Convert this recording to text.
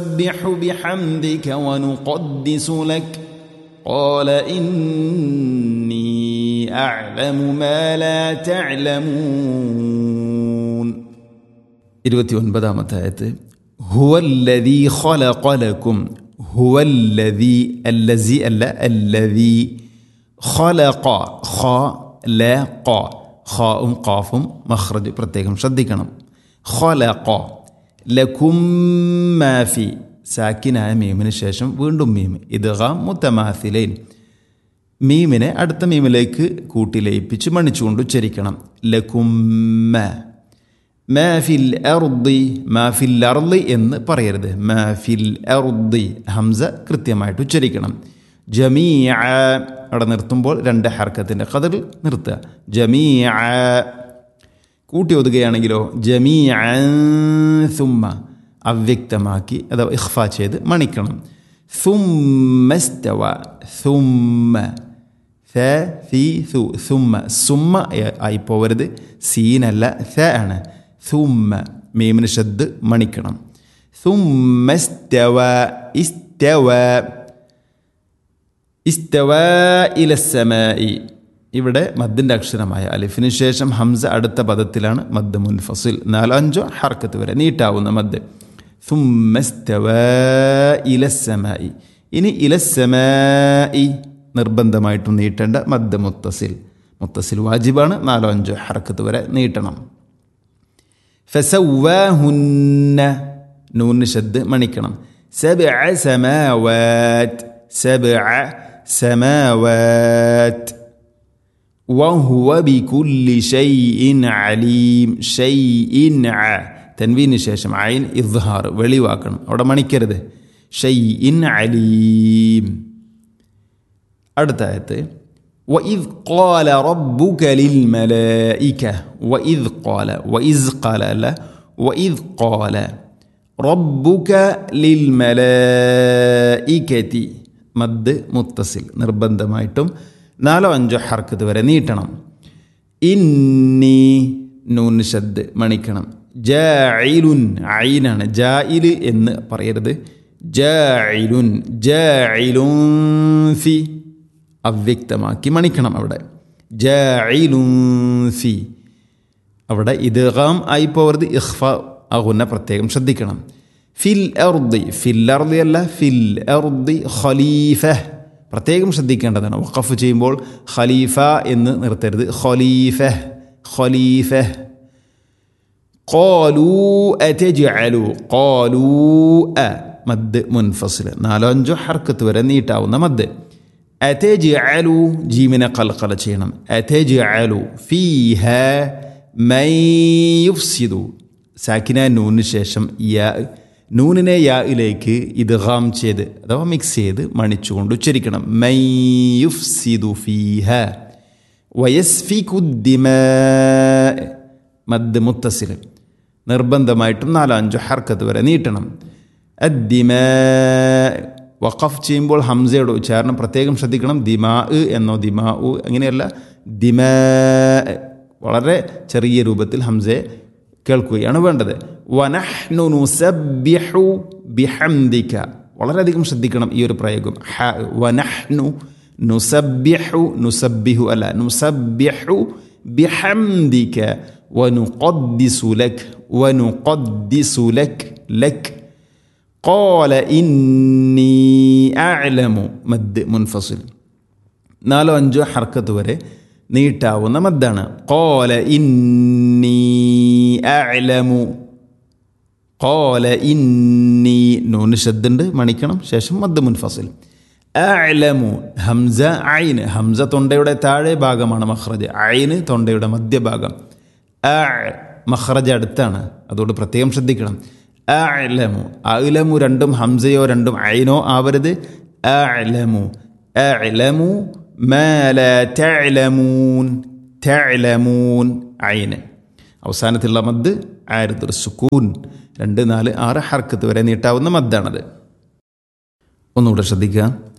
نسبح بحمدك ونقدس لك قال إني أعلم ما لا تعلمون ഇരുപത്തി ഒൻപതാമത്തെ ആയത്ത് ഹുവല്ലദീ ഖലഖലക്കും ഹുവല്ലദീ അല്ലസി അല്ല അല്ലദീ ഖലഖ ഖ ല ഖ ഖാവും ഖാഫും മഖ്റജ് പ്രത്യേകം ശ്രദ്ധിക്കണം ഖലഖ ലക്കും മാഫി സാക്കിനായ മീമിന് ശേഷം വീണ്ടും മീം ഇദ്ഗാം മുത്തമാസിലൈൻ മീമിനെ അടുത്ത മീമിലേക്ക് കൂട്ടി ലയിപ്പിച്ച് മണിച്ചുകൊണ്ട് ഉച്ചരിക്കണം ലകുമ്മ മാഫിൽ അർദി മാഫിൽ അർദി എന്ന് പറയരുത് മാഫിൽ അർദി ഹംസ കൃത്യമായിട്ട് ഉച്ചരിക്കണം ജമീഅ അവിടെ നിർത്തുമ്പോൾ രണ്ട് ഹർക്കത്തിൻ്റെ കതിറിൽ നിർത്തുക ജമീഅ കൂട്ടി ഒതുകയാണെങ്കിലോ ജമീഅ സുമ്മ അവ്യക്തമാക്കി അഥവാ ഇഖ്ഫ ചെയ്ത് മണിക്കണം സുമ്മസ്തവ സുമ്മ ഥ ഫി സു സുമ്മ സുമ്മ ആയി പോവരുത് സീനല്ല ഥ ആണ് സുമ്മ മീമിന് ഷദ് മണിക്കണം സുമ്മസ്തവ ഇസ്തവ ഇസ്തവ ഇലസമായി ഇവിടെ മദ്ദിൻ്റെ അക്ഷരമായ അലിഫിന് ശേഷം ഹംസ അടുത്ത പദത്തിലാണ് മദ് മുൻഫസിൽ നാലോ അഞ്ചോ ഹർക്കത്ത് വരെ നീട്ടാവുന്ന മദ് സുമ്മസ്തവ ഇലസമായി ഇനി ഇലസമായി നിർബന്ധമായിട്ടും നീട്ടേണ്ട മദ് മുത്തസിൽ മുത്തസിൽ വാജിബാണ് നാലോ അഞ്ചോ ഹർക്കത്ത് വരെ നീട്ടണം ഫസവ്വാഹുന്ന നൂന് ശബ്ദ് മണിക്കണം സബഅ സമാവാത് സബഅ സമാവാത് وهو بكل شيء عليم شيء ع തൻവീന് ശേഷം അയിൻ ഇദ്ഹാർ വെളിവാക്കണം അവിടെ മണിക്കരുത് ഷൈഇൻ അലീം അടുത്ത ആയത്ത് وإذ قال ربك للملائكة وإذ قال وإذ قال لا وإذ قال ربك للملائكة മദ് മുത്തസിൽ നിർബന്ധമായിട്ടും നാലോ അഞ്ചോ ഹർക്കത്ത് വരെ നീട്ടണം ഇന്നി നൂന് ശദ് മണിക്കണം ജായിലുൻ ഐനാണ് ജായില് എന്ന് പറയരുത് ജായിലുൻ ജായിലുൻ ഫി അവ്യക്തമാക്കി മണിക്കണം അവിടെ ജായിലുൻ ഫി അവിടെ ഇദ്ഗാം ആയി പോവരുത് ഇഖ്ഫ ആകുന്ന പ്രത്യേകം ശ്രദ്ധിക്കണം ഫിൽ അർദി ഫിൽ അർദി അല്ല ഫിൽ അർദി ഖലീഫ പ്രത്യേകം ശ്രദ്ധിക്കേണ്ടതാണ് വഖഫ് ചെയ്യുമ്പോൾ ഖലീഫ എന്ന് നിർത്തരുത് ഖലീഫ ഖലീഫ قالوا أتجعلوا قالوا أ മദ് മുൻഫസിൽ നാലോ അഞ്ചോ ഹർക്കത്ത് വരെ നീട്ടാവുന്ന മദ് അതെജഅലു ജീമിനെ കൽക്കല ചെയ്യണം അതെജഅലു ഫീഹ മൈ യുഫ്സിദു സാക്കിന നൂന് ശേഷം യാ നൂനിനെ യായിലേക്ക് ഇദ്ഗാം ചെയ്ത് അഥവാ മിക്സ് ചെയ്ത് മണിച്ചുകൊണ്ട് ഉച്ചരിക്കണം മൈ യുഫ്സിദു ഫീഹ വയസ്ഫിക്കുദ്ദിമ മദ് മുത്തസിൽ നിർബന്ധമായിട്ടും നാലോ അഞ്ചോ ഹർക്കത്ത് വരെ നീട്ടണം അദ്ദിമ വഖഫ് ചെയ്യുമ്പോൾ ഹംസയുടെ ഉച്ചാരണം പ്രത്യേകം ശ്രദ്ധിക്കണം ദിമാ എന്നോ ദിമാ ഉ അങ്ങനെയല്ല ദിമ വളരെ ചെറിയ രൂപത്തിൽ ഹംസയെ കേൾക്കുകയാണ് വേണ്ടത് വനഹ്നു നുസബ്ബിഹു ബിഹംദിക വളരെയധികം ശ്രദ്ധിക്കണം ഈ ഒരു പ്രയോഗം ഹ വനഹ്നു നുസബ്ബിഹു നുസബ്ബിഹു അല്ല നുസബ്ബിഹു ബിഹംദിക വനുഖദ്ദിസു ലക് വനുഖദ്ദിസു ലക് ലക് قال إني أعلم മദ് മുൻഫസിൽ നാലോ അഞ്ചോ ഹർക്കത്ത് വരെ നീട്ടാവുന്ന മദ്ദാണ് കോല ഇന്നി അലമു കോല ഇന്നി നൂന് ശബ്ദുണ്ട് മണിക്കണം ശേഷം മദ് മുൻഫസിൽ അലമു ഹംസ ഐന് ഹംസ തൊണ്ടയുടെ താഴെ ഭാഗമാണ് മഹ്റജ് ഐന് തൊണ്ടയുടെ മധ്യഭാഗം അ മഹ്റജ് അടുത്താണ് അതുകൊണ്ട് പ്രത്യേകം ശ്രദ്ധിക്കണം അലമു അലമു രണ്ടും ഹംസയോ രണ്ടും ഐനോ ആവരുത് അലമു അലമു മാല തഅലമൂൻ തഅലമൂൻ ഐന് അവസാനത്തിലുള്ള മദ് ആയിരത്തുൽ സുക്കൂൻ രണ്ട് നാല് ആറ് ഹർക്കത്ത് വരെ നീട്ടാവുന്ന മദ്ദാണത് ഒന്നുകൂടെ ശ്രദ്ധിക്കുക